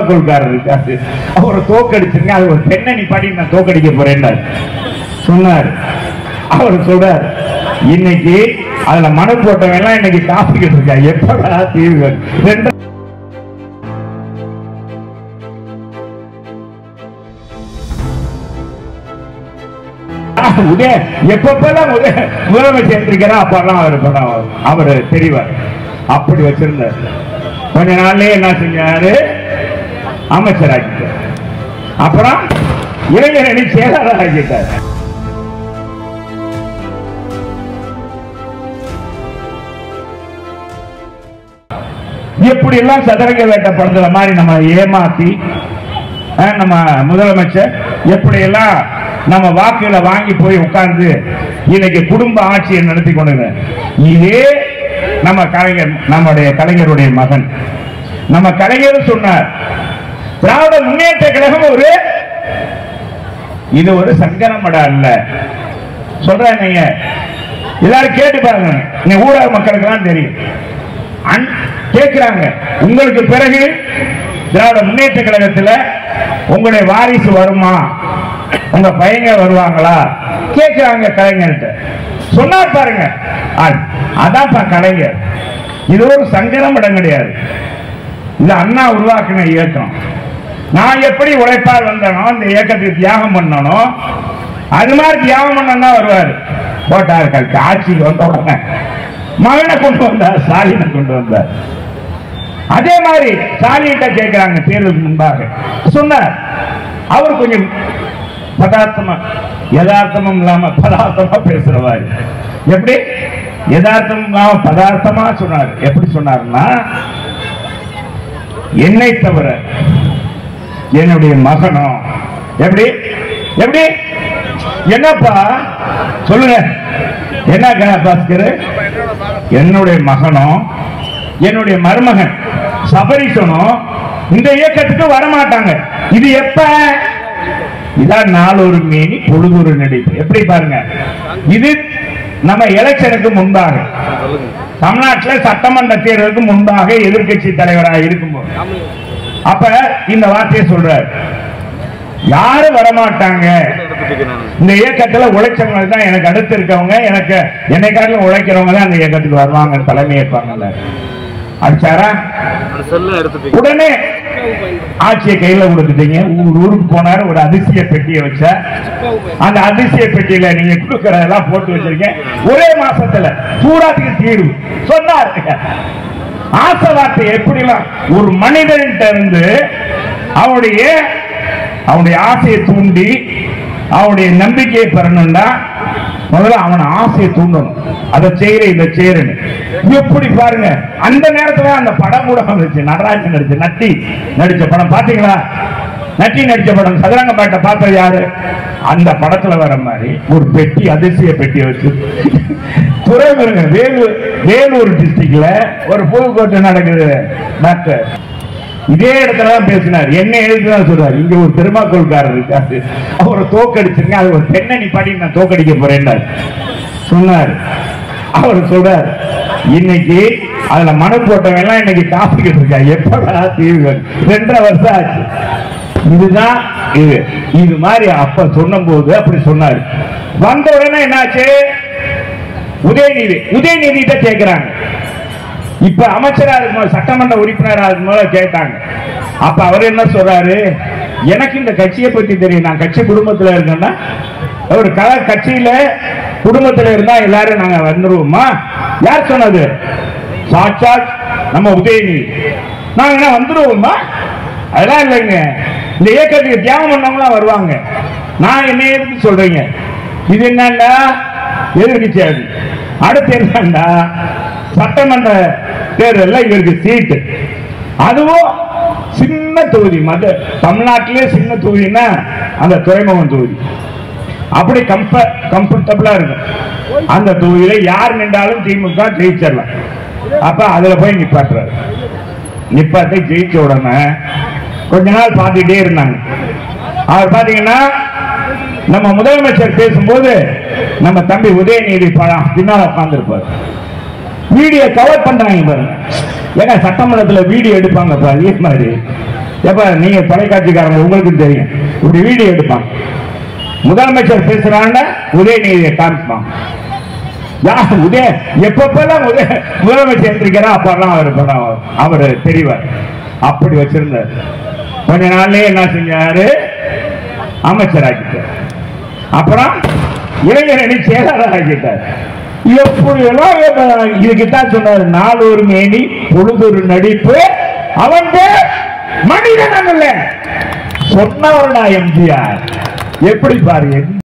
தெர்மாக்கோல்காரர் இருக்காரு அவரை தோக்கடிச்சிருங்க அது ஒரு பெண்ணை நிப்பாட்டி நான் தோக்கடிக்க போறேன்னாரு சொன்னார் அவர் சொல்றார் இன்னைக்கு அதுல மனு போட்டவன் எல்லாம் இன்னைக்கு காப்பிக்கிட்டு இருக்கா எப்படா தீர்வு ரெண்டு உதய எப்பப்பெல்லாம் உதய முதலமைச்சர் இருக்கிறா அப்பெல்லாம் அவர் படம் அவர் தெரிவார் அப்படி வச்சிருந்தார் கொஞ்ச நாள்லயே என்ன செஞ்சாரு அமைச்சர் ஆக்கிட்டார் அப்புறம் இளைஞரணி செயலாளர் ஆக்கிட்டார் எப்படி எல்லாம் சதுரங்க வேட்டை படத்துல மாதிரி நம்ம ஏமாத்தி அஹ், நம்ம முதலமைச்சர் எப்படி எல்லாம் நம்ம வாக்குகளை வாங்கி போய் உட்கார்ந்து இன்னைக்கு குடும்ப ஆட்சியை நடத்தி கொண்டு இதே நம்ம கலைஞர் நம்முடைய கலைஞருடைய மகன் நம்ம கலைஞர் சொன்னார் திராவிட முன்னேற்ற கழகம் ஒரு இது ஒரு சங்கரமடா அல்ல சொல்றேன் நீங்க எல்லாரும் கேட்டு பாருங்க நீ ஊடக மக்களுக்கு தெரியும் அன்- கேட்கிறாங்க உங்களுக்கு பிறகு திராவிட முன்னேற்ற கழகத்துல உங்களுடைய வாரிசு வருமா உங்க பையங்க வருவாங்களா கேட்கிறாங்க கலைஞர்கிட்ட சொன்னார் பாருங்க ஆ- அதான்ப்பா கலைஞர் இது ஒரு சங்கரம் இடம் கிடையாது இது அண்ணா உருவாக்கின இயக்கம் நான் எப்படி உழைப்பால் வந்தனோ இந்த இயக்கத்துக்கு தியாகம் பண்ணனோ அது மாதிரி தியாகம் பண்ணா வருவார் போட்டார்கள் ஆட்சிக்கு வந்த உடனே மகனை கொண்டு வந்தார் ஸ்டாலினை கொண்டு வந்தார் அதே மாதிரி ஸ்டாலின்கிட்ட கேட்கிறாங்க தேர்தலுக்கு முன்பாக சொன்னார் அவர் கொஞ்சம் பதார்த்தமா யதார்த்தமும் இல்லாம பதார்த்தமா பேசுறவாரு எப்படி யதார்த்தம் இல்லாம பதார்த்தமா சொன்னார் எப்படி சொன்னார்னா என்னை தவிர என்னுடைய மகனோ எப்படி எப்படி என்னப்பா சொல்லுங்க என்ன க- பாஸ்கர் என்னுடைய மகனோ என்னுடைய மருமகன் சபரிசனோ இந்த இயக்கத்துக்கு வரமாட்டாங்க இது எப்ப இதான் நாளொரு மேனி பொழுதொரு நடிப்பு எப்படி பாருங்க இது நம்ம எலெக்ஷனுக்கு முன்பாக தமிழ்நாட்டில் சட்டமன்ற தேர்தலுக்கு முன்பாக எதிர்க்கட்சி தலைவராக இருக்கும்போது அப்ப இந்த வார்த்தையை சொல்றார் யாரும் வரமாட்டாங்க இந்த இயக்கத்துல உழைச்சவங்க தான் எனக்கு அடுத்து இருக்கவங்க எனக்கு என்னை காட்டிலும் உழைக்கிறவங்க தான் அந்த இயக்கத்துக்கு வருவாங்க தலைமை ஏற்பாங்கல்ல அடிச்சாரா செல்ல எடுத்துட்டீங்க உடனே ஆட்சியை கையில கொடுத்துட்டீங்க ஊர் ஊருக்கு போனாரு ஒரு அதிசய பெட்டியை வச்ச அந்த அதிசய பெட்டியில நீங்க கொடுக்கறதெல்லாம் போட்டு வச்சிருக்கீங்க ஒரே மாசத்துல பூராத்துக்கு தீர்வு சொன்னார் ஆசை வார்த்தை எப்படிலாம் ஒரு மனிதன்கிட்ட இருந்து அவனுடைய அவனுடைய ஆசையை தூண்டி அவனுடைய நம்பிக்கையை பெறணும்னா முதல்ல அவன் ஆசையை தூண்டணும் அதை செய்யற இதை செய்யறன்னு எப்படி பாருங்க அந்த நேரத்துல அந்த படம் கூட வந்துச்சு நடராஜன் நடிச்ச நட்டி நடிச்ச படம் பாத்தீங்களா நட்டி நடிச்ச படம் சதுரங்கப்பேட்டை பார்த்தது யாரு அந்த படத்துல வர மாதிரி ஒரு பெட்டி அதிசய பெட்டியை வச்சு துறைமுருங்க வேலூர் வேலூர் டிஸ்ட்ரிக்ட்ல ஒரு புதுக்கோட்டை நடக்குது டாக்டர் இதே இடத்துல தான் பேசினார் என்ன எழுதுதான் சொல்றாரு இங்க ஒரு பெருமாக்கோள்காரர் இருக்காரு அவரை தோக்கடிச்சிருங்க அது ஒரு பெண்ணை நிப்பாட்டி நான் தோக்கடிக்க போறேன்னாரு சொன்னார் அவர் சொல்றார் இன்னைக்கு அதுல மனு போட்டவன் எல்லாம் இன்னைக்கு காப்பிக்கிட்டு இருக்கா எப்படா தீர்வு ரெண்டரை வருஷம் ஆச்சு இதுதான் இது இது மாதிரி அப்ப சொன்னபோது அப்படி சொன்னாரு வந்த உடனே என்னாச்சு உதயநிதி உதயநிதி கிட்ட கேட்கிறாங்க இப்ப அமைச்சரா இருக்கும் சட்டமன்ற உறுப்பினரா இருக்கும்போது கேட்டாங்க அப்ப அவர் என்ன சொல்றாரு எனக்கு இந்த கட்சியை பத்தி தெரியும் நான் கட்சி குடும்பத்துல இருக்கேன்னா ஒரு கல கட்சியில குடும்பத்துல இருந்தா எல்லாரும் நாங்க வந்துருவோமா யார் சொன்னது சாட்சாத் நம்ம உதயநிதி நாங்க என்ன வந்துருவோமா அதெல்லாம் இல்லைங்க இந்த இயக்கத்துக்கு தியாகம் பண்ணவங்களாம் வருவாங்க நான் என்ன எதுக்கு சொல்றீங்க இது என்னண்டா எதிர்கட்சி அது அடுத்து என்னண்டா சட்டமன்ற தேர்தலில் இவருக்கு சீட்டு அதுவும் சின்ன தொகுதி மத தமிழ்நாட்டிலே சின்ன தொகுதின்னா அந்த துறைமுகம் தொகுதி அப்படி கம்ப கம்ஃபர்டபுளா இருக்கும் அந்த தொகுதியில யார் நின்றாலும் திமுக ஜெயிச்சிடலாம் அப்ப அதுல போய் நிப்பாட்டுறாரு நிப்பாட்டி ஜெயிச்ச உடனே கொஞ்ச நாள் பார்த்துட்டே இருந்தாங்க அவர் பாத்தீங்கன்னா நம்ம முதலமைச்சர் பேசும்போது நம்ம தம்பி உதயநிதி பழம் பின்னால உட்கார்ந்துருப்பார் வீடியோ கவர் பண்றாங்க பாருங்க ஏன்னா சட்டமன்றத்துல வீடியோ எடுப்பாங்க அதே மாதிரி எப்ப நீங்க தொலைக்காட்சிக்காரங்க உங்களுக்கும் தெரியும் இப்படி வீடியோ எடுப்பான் முதலமைச்சர் பேசுறான்னு உதயநிதியை காமிப்பான் யார் உதய எப்பப்பெல்லாம் உதய முதலமைச்சர் எந்திரிக்கிறா அப்பெல்லாம் அவர் படம் அவர் தெரிவார் அப்படி வச்சிருந்தார் கொஞ்ச நாள்லயே என்ன செஞ்சாரு அமைச்சர் ஆக்கிட்டார் அப்புறம் இளைஞரணி செயலாளர் ஆக்கிட்டார் எப்படி எல்லாம் இதுக்குத்தான் சொன்னார் நாளொரு மேனி பொழுதொரு நடிப்பு அவன் பேர் மனிதன் அல்ல சொன்னவர்டா எம்ஜிஆர் எப்படி பாரு என்ன